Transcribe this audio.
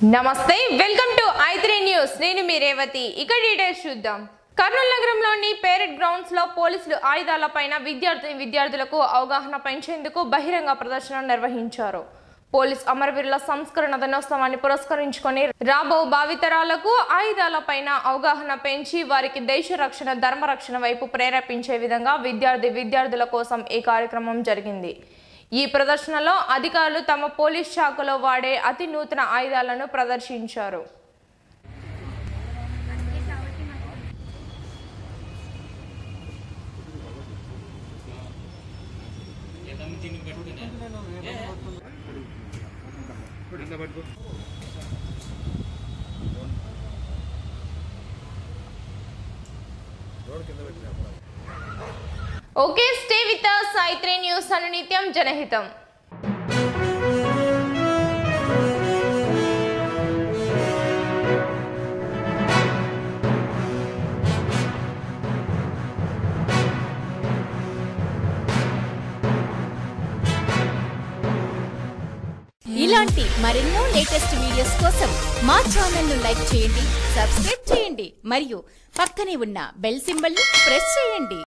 నమస్తే welcome to I three news నేను మీ రేవతి ఇక డీటెయిల్స్ చూద్దాం కర్నూలు నగరంలోని పేరెడ్ గ్రౌండ్స్ లో పోలీసులు ఆయుధాలపైన విద్యార్థి విద్యార్థులకు అవగాహన పెంచేందుకు బహిరంగ ప్రదర్శన నిర్వహించారు పోలీస్ అమరవీరుల సంస్కరణ దినోత్సవాన్ని పురస్కరించుకొని రాబో భావితరాలకు ఆయుధాలపైన అవగాహన పెంచి వారికి దేశ రక్షణ ధర్మ రక్షణ వైపు ప్రేరేపించే విధంగా విద్యార్థి విద్యార్థుల కోసం ఈ కార్యక్రమం జరిగింది ఈ ప్రదర్శనలో అధికారులు తమ పోలీస్ శాఖలో వాడే అతి నూతన ఆయుధాలను ప్రదర్శించారు okay stay with Saitri news అనునిత్యం జనహితం ఇలాంటి మరెన్నో లేటెస్ట్ వీడియోస్ కోసం మా ఛానల్ ను లైక్ చేయండి సబ్స్క్రైబ్ చేయండి మరియు పక్కనే ఉన్న బెల్ సింబల్ ని ప్రెస్ చేయండి